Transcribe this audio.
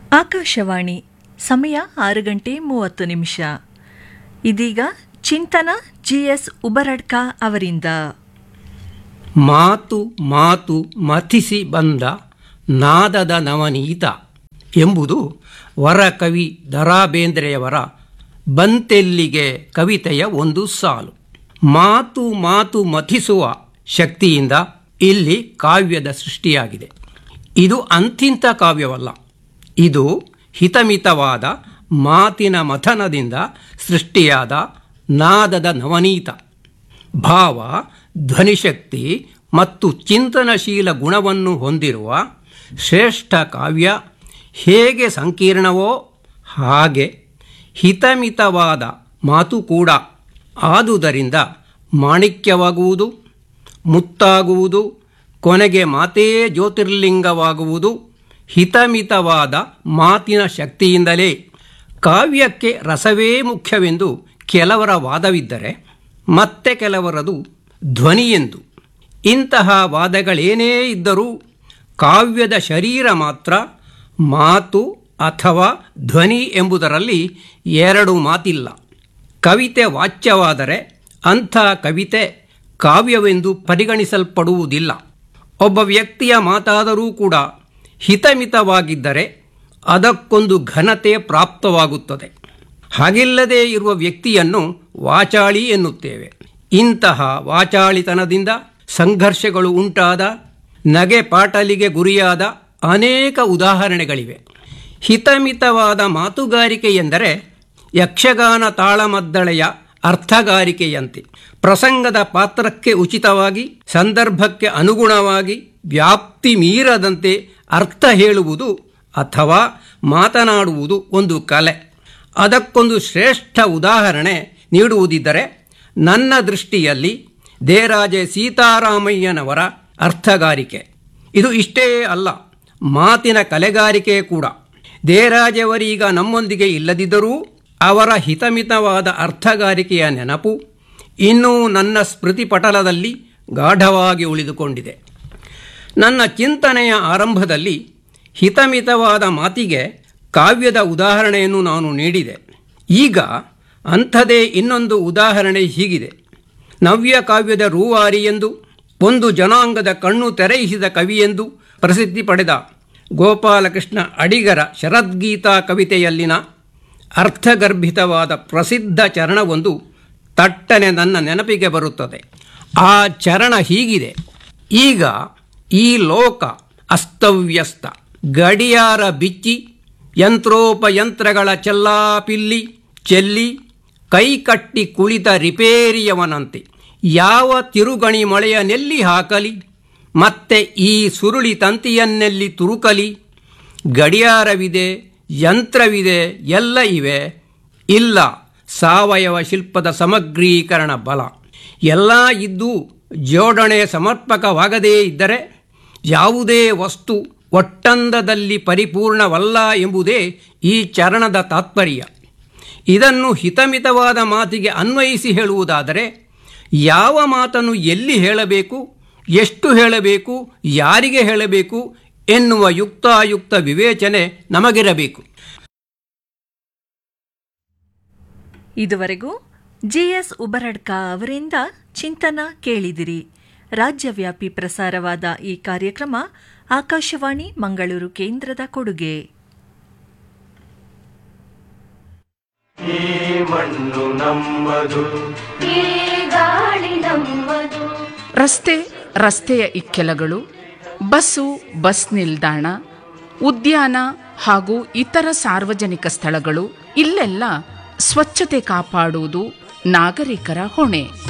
ಆಕಾಶವಾಣಿ ಸಮಯ ಆರು ಗಂಟೆ ಮೂವತ್ತು ನಿಮಿಷ ಇದೀಗ ಚಿಂತನ ಜಿಎಸ್ ಉಬರಡ್ಕ ಅವರಿಂದ ಮಾತು ಮಾತು ಮಥಿಸಿ ಬಂದ ನಾದದ ನವನೀತ ಎಂಬುದು ವರಕವಿ ದರಾ ಬೇಂದ್ರೆಯವರ ಬಂತೆಲ್ಲಿಗೆ ಕವಿತೆಯ ಒಂದು ಸಾಲು ಮಾತು ಮಾತು ಮಥಿಸುವ ಶಕ್ತಿಯಿಂದ ಇಲ್ಲಿ ಕಾವ್ಯದ ಸೃಷ್ಟಿಯಾಗಿದೆ ಇದು ಅಂತಿಂತ ಕಾವ್ಯವಲ್ಲ ಇದು ಹಿತಮಿತವಾದ ಮಾತಿನ ಮಥನದಿಂದ ಸೃಷ್ಟಿಯಾದ ನಾದದ ನವನೀತ ಭಾವ ಧ್ವನಿಶಕ್ತಿ ಮತ್ತು ಚಿಂತನಶೀಲ ಗುಣವನ್ನು ಹೊಂದಿರುವ ಶ್ರೇಷ್ಠ ಕಾವ್ಯ ಹೇಗೆ ಸಂಕೀರ್ಣವೋ ಹಾಗೆ ಹಿತಮಿತವಾದ ಮಾತು ಕೂಡ ಆದುದರಿಂದ ಮಾಣಿಕ್ಯವಾಗುವುದು ಮುತ್ತಾಗುವುದು ಕೊನೆಗೆ ಮಾತೇ ಜ್ಯೋತಿರ್ಲಿಂಗವಾಗುವುದು ಹಿತಮಿತವಾದ ಮಾತಿನ ಶಕ್ತಿಯಿಂದಲೇ ಕಾವ್ಯಕ್ಕೆ ರಸವೇ ಮುಖ್ಯವೆಂದು ಕೆಲವರ ವಾದವಿದ್ದರೆ ಮತ್ತೆ ಕೆಲವರದು ಧ್ವನಿಯೆಂದು ಇಂತಹ ವಾದಗಳೇನೇ ಇದ್ದರೂ ಕಾವ್ಯದ ಶರೀರ ಮಾತ್ರ ಮಾತು ಅಥವಾ ಧ್ವನಿ ಎಂಬುದರಲ್ಲಿ ಎರಡು ಮಾತಿಲ್ಲ ಕವಿತೆ ವಾಚ್ಯವಾದರೆ ಅಂಥ ಕವಿತೆ ಕಾವ್ಯವೆಂದು ಪರಿಗಣಿಸಲ್ಪಡುವುದಿಲ್ಲ ಒಬ್ಬ ವ್ಯಕ್ತಿಯ ಮಾತಾದರೂ ಕೂಡ ಹಿತಮಿತವಾಗಿದ್ದರೆ ಅದಕ್ಕೊಂದು ಘನತೆ ಪ್ರಾಪ್ತವಾಗುತ್ತದೆ ಹಾಗಿಲ್ಲದೆ ಇರುವ ವ್ಯಕ್ತಿಯನ್ನು ವಾಚಾಳಿ ಎನ್ನುತ್ತೇವೆ ಇಂತಹ ವಾಚಾಳಿತನದಿಂದ ಸಂಘರ್ಷಗಳು ಉಂಟಾದ ನಗೆ ಪಾಟಲಿಗೆ ಗುರಿಯಾದ ಅನೇಕ ಉದಾಹರಣೆಗಳಿವೆ ಹಿತಮಿತವಾದ ಮಾತುಗಾರಿಕೆ ಎಂದರೆ ಯಕ್ಷಗಾನ ತಾಳಮದ್ದಳೆಯ ಅರ್ಥಗಾರಿಕೆಯಂತೆ ಪ್ರಸಂಗದ ಪಾತ್ರಕ್ಕೆ ಉಚಿತವಾಗಿ ಸಂದರ್ಭಕ್ಕೆ ಅನುಗುಣವಾಗಿ ವ್ಯಾಪ್ತಿ ಮೀರದಂತೆ ಅರ್ಥ ಹೇಳುವುದು ಅಥವಾ ಮಾತನಾಡುವುದು ಒಂದು ಕಲೆ ಅದಕ್ಕೊಂದು ಶ್ರೇಷ್ಠ ಉದಾಹರಣೆ ನೀಡುವುದಿದ್ದರೆ ನನ್ನ ದೃಷ್ಟಿಯಲ್ಲಿ ದೇರಾಜೆ ಸೀತಾರಾಮಯ್ಯನವರ ಅರ್ಥಗಾರಿಕೆ ಇದು ಇಷ್ಟೇ ಅಲ್ಲ ಮಾತಿನ ಕಲೆಗಾರಿಕೆ ಕೂಡ ದೇರಾಜೆಯವರೀಗ ನಮ್ಮೊಂದಿಗೆ ಇಲ್ಲದಿದ್ದರೂ ಅವರ ಹಿತಮಿತವಾದ ಅರ್ಥಗಾರಿಕೆಯ ನೆನಪು ಇನ್ನೂ ನನ್ನ ಸ್ಮೃತಿ ಪಟಲದಲ್ಲಿ ಗಾಢವಾಗಿ ಉಳಿದುಕೊಂಡಿದೆ ನನ್ನ ಚಿಂತನೆಯ ಆರಂಭದಲ್ಲಿ ಹಿತಮಿತವಾದ ಮಾತಿಗೆ ಕಾವ್ಯದ ಉದಾಹರಣೆಯನ್ನು ನಾನು ನೀಡಿದೆ ಈಗ ಅಂಥದೇ ಇನ್ನೊಂದು ಉದಾಹರಣೆ ಹೀಗಿದೆ ನವ್ಯ ಕಾವ್ಯದ ರೂವಾರಿ ಎಂದು ಒಂದು ಜನಾಂಗದ ಕಣ್ಣು ತೆರೆಯಿಸಿದ ಕವಿಯೆಂದು ಪ್ರಸಿದ್ಧಿ ಪಡೆದ ಗೋಪಾಲಕೃಷ್ಣ ಅಡಿಗರ ಶರದ್ಗೀತಾ ಕವಿತೆಯಲ್ಲಿನ ಅರ್ಥಗರ್ಭಿತವಾದ ಪ್ರಸಿದ್ಧ ಚರಣವೊಂದು ತಟ್ಟನೆ ನನ್ನ ನೆನಪಿಗೆ ಬರುತ್ತದೆ ಆ ಚರಣ ಹೀಗಿದೆ ಈಗ ಈ ಲೋಕ ಅಸ್ತವ್ಯಸ್ತ ಗಡಿಯಾರ ಬಿಚ್ಚಿ ಯಂತ್ರೋಪಯಂತ್ರಗಳ ಚೆಲ್ಲಾಪಿಲ್ಲಿ ಚೆಲ್ಲಿ ಕೈಕಟ್ಟಿ ಕುಳಿತ ರಿಪೇರಿಯವನಂತೆ ಯಾವ ತಿರುಗಣಿ ಮಳೆಯ ನೆಲ್ಲಿ ಹಾಕಲಿ ಮತ್ತೆ ಈ ಸುರುಳಿ ತಂತಿಯನ್ನೆಲ್ಲಿ ತುರುಕಲಿ ಗಡಿಯಾರವಿದೆ ಯಂತ್ರವಿದೆ ಎಲ್ಲ ಇವೆ ಇಲ್ಲ ಸಾವಯವ ಶಿಲ್ಪದ ಸಮಗ್ರೀಕರಣ ಬಲ ಎಲ್ಲ ಇದ್ದು ಜೋಡಣೆ ಸಮರ್ಪಕವಾಗದೇ ಇದ್ದರೆ ಯಾವುದೇ ವಸ್ತು ಒಟ್ಟಂದದಲ್ಲಿ ಪರಿಪೂರ್ಣವಲ್ಲ ಎಂಬುದೇ ಈ ಚರಣದ ತಾತ್ಪರ್ಯ ಇದನ್ನು ಹಿತಮಿತವಾದ ಮಾತಿಗೆ ಅನ್ವಯಿಸಿ ಹೇಳುವುದಾದರೆ ಯಾವ ಮಾತನ್ನು ಎಲ್ಲಿ ಹೇಳಬೇಕು ಎಷ್ಟು ಹೇಳಬೇಕು ಯಾರಿಗೆ ಹೇಳಬೇಕು ಎನ್ನುವ ಯುಕ್ತಾಯುಕ್ತ ವಿವೇಚನೆ ನಮಗಿರಬೇಕು ಇದುವರೆಗೂ ಜಿಎಸ್ ಉಬರಡ್ಕ ಅವರಿಂದ ಚಿಂತನ ಕೇಳಿದಿರಿ ರಾಜ್ಯವ್ಯಾಪಿ ಪ್ರಸಾರವಾದ ಈ ಕಾರ್ಯಕ್ರಮ ಆಕಾಶವಾಣಿ ಮಂಗಳೂರು ಕೇಂದ್ರದ ಕೊಡುಗೆ ಈ ಮಣ್ಣು ನಮ್ಮದು ಈ ಗಾಳಿ ನಮ್ಮದು ರಸ್ತೆ ರಸ್ತೆಯ ಇಕ್ಕೆಲಗಳು ಬಸ್ಸು ಬಸ್ ನಿಲ್ದಾಣ ಉದ್ಯಾನ ಹಾಗೂ ಇತರ ಸಾರ್ವಜನಿಕ ಸ್ಥಳಗಳು ಇಲ್ಲೆಲ್ಲ ಸ್ವಚ್ಛತೆ ಕಾಪಾಡುವುದು ನಾಗರಿಕರ ಹೊಣೆ